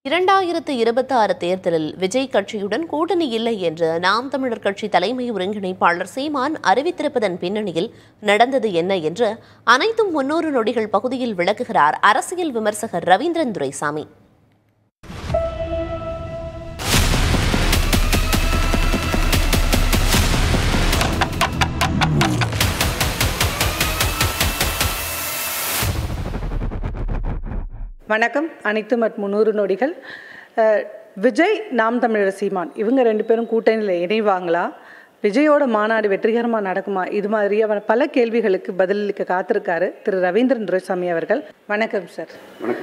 இரண்டாயிரத்து இருபத்தி ஆறு தேர்தலில் விஜய் கட்சியுடன் கூட்டணி இல்லை என்று நாம் தமிழர் கட்சி தலைமை ஒருங்கிணைப்பாளர் சீமான் அறிவித்திருப்பதன் பின்னணியில் நடந்தது என்ன என்று அனைத்தும் முன்னூறு நொடிகள் பகுதியில் விளக்குகிறார் அரசியல் விமர்சகர் ரவீந்திரன் துரைசாமி வணக்கம் அனைத்து மட் முந்நூறு நொடிகள் அஹ், விஜய் நாம் தமிழர் சீமான் இவங்க ரெண்டு பேரும் கூட்டணியில் இணைவாங்களா விஜயோட மாநாடு வெற்றிகரமாக நடக்குமா இது மாதிரியான பல கேள்விகளுக்கு பதிலளிக்க காத்திருக்காரு திரு ரவீந்திரன் துரைசாமி அவர்கள் வணக்கம் சார்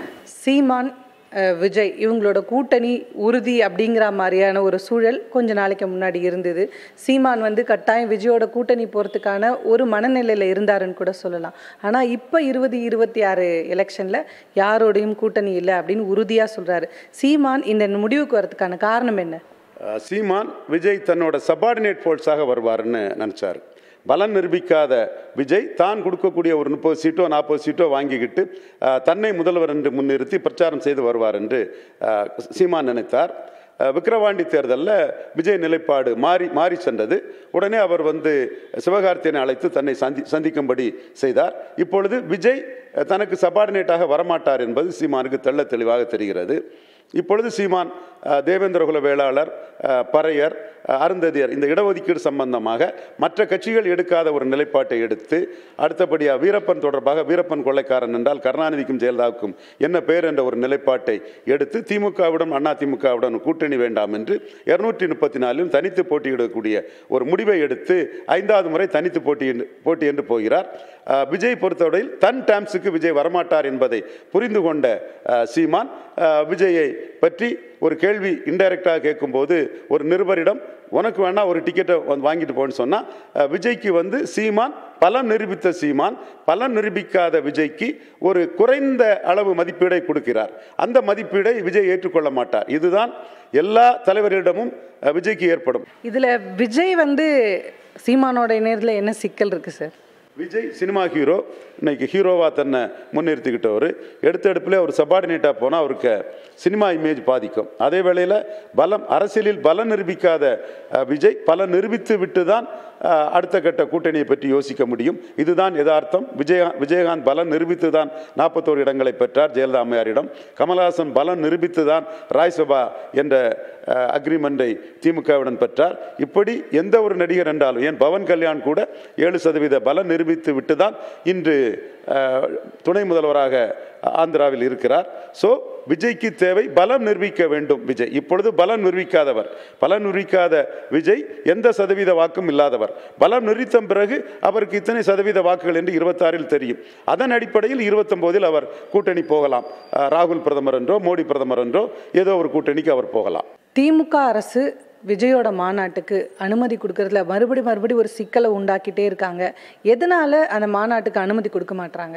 சீமான் அஹ், விஜய் இவங்களோட கூட்டணி உறுதி அப்படிங்கிற மாதிரியான ஒரு சூழல் கொஞ்ச நாளைக்கு முன்னாடி இருந்தது சீமான் வந்து கட்டாயம் விஜயோட கூட்டணி போகிறதுக்கான ஒரு மனநிலையில் இருந்தாருன்னு கூட சொல்லலாம் ஆனால் இப்போ இருபது இருபத்தி ஆறு எலெக்ஷனில் யாரோடையும் கூட்டணி இல்லை அப்படின்னு உறுதியாக சொல்கிறாரு சீமான் இந்த முடிவுக்கு வரதுக்கான காரணம் என்ன அஹ் சீமான் விஜய் தன்னோட சபார்டினேட் ஃபோர்ஸாக வருவாருன்னு நினச்சார் பலம் நிரூபிக்காத விஜய் தான் கொடுக்கக்கூடிய ஒரு முப்பது சீட்டோ நாற்பது சீட்டோ வாங்கிக்கிட்டு அஹ், தன்னை முதல்வர் என்று முன்னிறுத்தி பிரச்சாரம் செய்து வருவார் என்று அஹ், சீமான் நினைத்தார் அஹ், விக்கிரவாண்டி தேர்தலில் விஜய் நிலைப்பாடு மாறி மாறி சென்றது உடனே அவர் வந்து சிவகார்த்தியனை அழைத்து தன்னை சந்தி சந்திக்கும்படி செய்தார் இப்பொழுது விஜய் அஹ், தனக்கு சபார்டினேட்டாக வரமாட்டார் என்பது சீமானுக்கு தெள்ள தெளிவாக தெரிகிறது இப்பொழுது சீமான் அஹ், தேவேந்திரகுல வேளாளர் அஹ், பறையர் அஹ், அருந்ததியர் இந்த இடஒதுக்கீடு சம்பந்தமாக மற்ற கட்சிகள் எடுக்காத ஒரு நிலைப்பாட்டை எடுத்து அடுத்தபடியாக வீரப்பன் தொடர்பாக வீரப்பன் கொள்ளைக்காரன் என்றால் கருணாநிதிக்கும் ஜெயலலிதாவுக்கும் என்ன பெயர் என்ற ஒரு நிலைப்பாட்டை எடுத்து திமுகவிடம் அண்ணா திமுகவுடன் கூட்டணி வேண்டாம் என்று இருநூற்றி முப்பத்தி நாலிலும் தனித்து போட்டியிடக்கூடிய ஒரு முடிவை எடுத்து ஐந்தாவது முறை தனித்து போட்டி போட்டி என்று போகிறார் அஹ், விஜய் பொறுத்தவரையில் தன் டேம்ஸுக்கு விஜய் வரமாட்டார் என்பதை புரிந்து கொண்ட அஹ், சீமான் அஹ், விஜயை பற்றி ஒரு கேள்வி இன்டைரக்டாக கேட்கும்போது ஒரு நிருபரிடம் உனக்கு வேணா ஒரு டிக்கெட்டை வந்து வாங்கிட்டு போன்னு சொன்னால் விஜய்க்கு வந்து சீமான் பலம் நிரூபித்த சீமான் பலம் நிரூபிக்காத விஜய்க்கு ஒரு குறைந்த அளவு மதிப்பீடை கொடுக்கிறார் அந்த மதிப்பீடை விஜய் ஏற்றுக்கொள்ள மாட்டார் இதுதான் எல்லா தலைவர்களிடமும் அஹ், விஜய்க்கு ஏற்படும் இதில் விஜய் வந்து சீமானோட நேரத்தில் என்ன சிக்கல் இருக்குது சார் விஜய் சினிமா ஹீரோ இன்னைக்கு ஹீரோவாக தன்னை முன்னிறுத்திக்கிட்டவர் எடுத்த எடுப்பில் அவர் சபார்டினேட்டாக போனால் அவருக்கு சினிமா இமேஜ் பாதிக்கும் அதே வேளையில் பலம் அரசியலில் பலம் நிரூபிக்காத அஹ், விஜய் பலம் நிரூபித்து விட்டு தான் அஹ், அடுத்த கட்ட கூட்டணியை பற்றி யோசிக்க முடியும் இதுதான் யதார்த்தம் விஜய விஜயகாந்த் பலம் நிரூபித்து தான் நாற்பத்தோரு இடங்களை பெற்றார் ஜெயலலிதா அம்மையாரிடம் கமல்ஹாசன் பலம் நிரூபித்து தான் ராய்சபா என்ற அக்ரிமெண்டை திமுகவுடன் பெற்றார் இப்படி எந்த ஒரு நடிகர் என்றாலும் ஏன் பவன் கல்யாண் கூட ஏழு சதவீத பலம் நிரூபித்து விட்டு தான் இன்று அஹ், துணை முதல்வராக ஆந்திராவில் இருக்கிறார் ஸோ விஜய்க்கு தேவை பலம் நிரூபிக்க வேண்டும் விஜய் இப்பொழுது பலம் நிரூபிக்காதவர் பலம் நிரூபிக்காத விஜய் எந்த சதவீத வாக்கும் இல்லாதவர் பலம் நிரூபித்த பிறகு அவருக்கு இத்தனை சதவீத வாக்குகள் என்று இருபத்தாறில் தெரியும் அதன் அடிப்படையில் இருபத்தொம்போதில் அவர் கூட்டணி போகலாம் அஹ், ராகுல் பிரதமர் என்றோ மோடி பிரதமர் என்றோ ஏதோ ஒரு கூட்டணிக்கு அவர் போகலாம் திமுக அரசு விஜயோட மாநாட்டுக்கு அனுமதி கொடுக்கறதுல மறுபடி மறுபடி ஒரு சிக்கலை உண்டாக்கிட்டே இருக்காங்க எதனால அந்த மாநாட்டுக்கு அனுமதி கொடுக்க மாட்டாங்க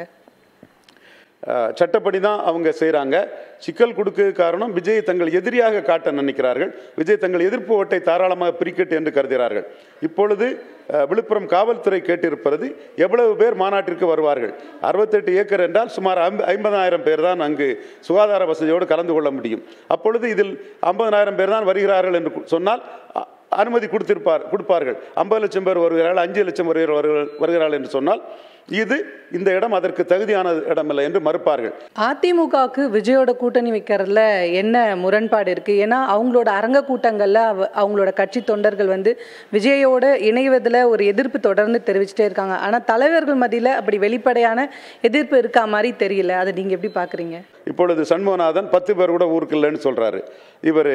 அஹ், சட்டப்படி தான் அவங்க செய்கிறாங்க சிக்கல் கொடுக்க காரணம் விஜயை தங்கள் எதிரியாக காட்ட நினைக்கிறார்கள் விஜய் தங்கள் எதிர்ப்பு ஓட்டை தாராளமாக பிரிக்கட்டு என்று கருதுகிறார்கள் இப்பொழுது அஹ், விழுப்புரம் காவல்துறை கேட்டிருப்பது எவ்வளவு பேர் மாநாட்டிற்கு வருவார்கள் அறுபத்தெட்டு ஏக்கர் என்றால் சுமார் ஐம்ப- ஐம்பதாயிரம் பேர் தான் அங்கு சுகாதார வசதியோடு கலந்து கொள்ள முடியும் அப்பொழுது இதில் ஐம்பதாயிரம் பேர் தான் வருகிறார்கள் என்று கு- சொன்னால் அ- அனுமதி கொடுத்திருப்பார் கொடுப்பார்கள் ஐம்பது லட்சம் பேர் வருகிறார்கள் அஞ்சு லட்சம் வருகிற வருகிறார்கள் வருகிறார்கள் என்று சொன்னால் இது இந்த இடம் அதற்கு தகுதியான இடமில்லை என்று மறுப்பார்கள் அதிமுகவுக்கு விஜயோட கூட்டணி வைக்கிறதுல என்ன முரண்பாடு இருக்கு ஏன்னா அவங்களோட அரங்க கூட்டங்கள்ல அவ- அவங்களோட கட்சி தொண்டர்கள் வந்து விஜயோட இணைவதில் ஒரு எதிர்ப்பு தொடர்ந்து தெரிவிச்சுட்டே இருக்காங்க ஆனா தலைவர்கள் மத்தியில அப்படி வெளிப்படையான எதிர்ப்பு இருக்கா மாதிரி தெரியல அதை நீங்க எப்படி பாக்குறீங்க இப்பொழுது சண்முகநாதன் பத்து பேர் கூட ஊருக்கு இல்லைன்னு சொல்கிறாரு இவர்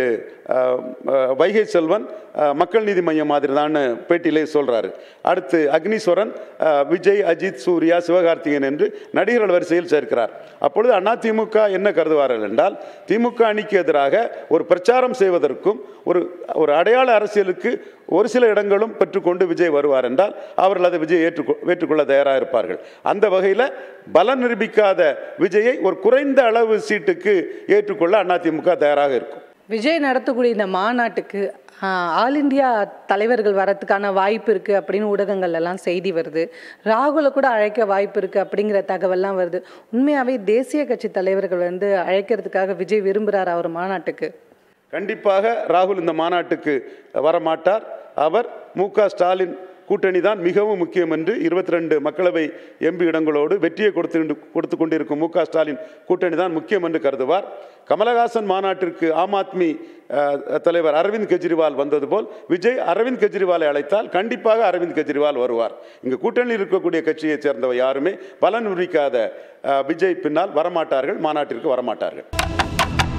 வைகை செல்வன் அஹ், மக்கள் நீதி மையம் மாதிரி தான் பேட்டியிலே சொல்கிறாரு அடுத்து அக்னீஸ்வரன் அஹ், விஜய் அஜித் சூர்யா சிவகார்த்திகேயன் என்று நடிகர்கள் வரிசையில் சேர்க்கிறார் அப்பொழுது அண்ணா திமுக என்ன கருதுவார்கள் என்றால் திமுக அணிக்கு எதிராக ஒரு பிரச்சாரம் செய்வதற்கும் ஒரு ஒரு அடையாள அரசியலுக்கு ஒரு சில இடங்களும் பெற்றுக்கொண்டு விஜய் வருவார் என்றால் அவர்கள் அதை விஜய் ஏற்றுக்கொ ஏற்றுக்கொள்ள தயாராக இருப்பார்கள் அந்த வகையில் பலம் நிரூபிக்காத விஜயை ஒரு குறைந்த அளவு சீட்டுக்கு ஏற்றுக்கொள்ள அதிமுக தயாராக இருக்கும் விஜய் நடத்தக்கூடிய இந்த மாநாட்டுக்கு ஆஹ், ஆல் இந்தியா தலைவர்கள் வரத்துக்கான வாய்ப்பு இருக்குது அப்படின்னு ஊடகங்கள் எல்லாம் செய்தி வருது ராகுலை கூட அழைக்க வாய்ப்பு இருக்குது அப்படிங்கிற தகவல்லாம் வருது உண்மையாகவே தேசிய கட்சி தலைவர்கள் வந்து அழைக்கிறதுக்காக விஜய் விரும்புகிறார் அவர் மாநாட்டுக்கு கண்டிப்பாக ராகுல் இந்த மாநாட்டுக்கு வரமாட்டார் அவர் மு க ஸ்டாலின் கூட்டணி தான் மிகவும் முக்கியம் என்று இருபத்தி ரெண்டு மக்களவை எம்பி இடங்களோடு வெற்றியை கொடுத்து கொடுத்து கொண்டிருக்கும் மு க ஸ்டாலின் கூட்டணி தான் முக்கியம் என்று கருதுவார் கமலஹாசன் மாநாட்டிற்கு ஆம் ஆத்மி அஹ், தலைவர் அரவிந்த் கெஜ்ரிவால் வந்தது போல் விஜய் அரவிந்த் கெஜ்ரிவாலை அழைத்தால் கண்டிப்பாக அரவிந்த் கெஜ்ரிவால் வருவார் இங்கு கூட்டணியில் இருக்கக்கூடிய கட்சியைச் சேர்ந்தவர் யாருமே பலன் உரிக்காத அஹ், விஜய் பின்னால் வரமாட்டார்கள் மாநாட்டிற்கு வரமாட்டார்கள்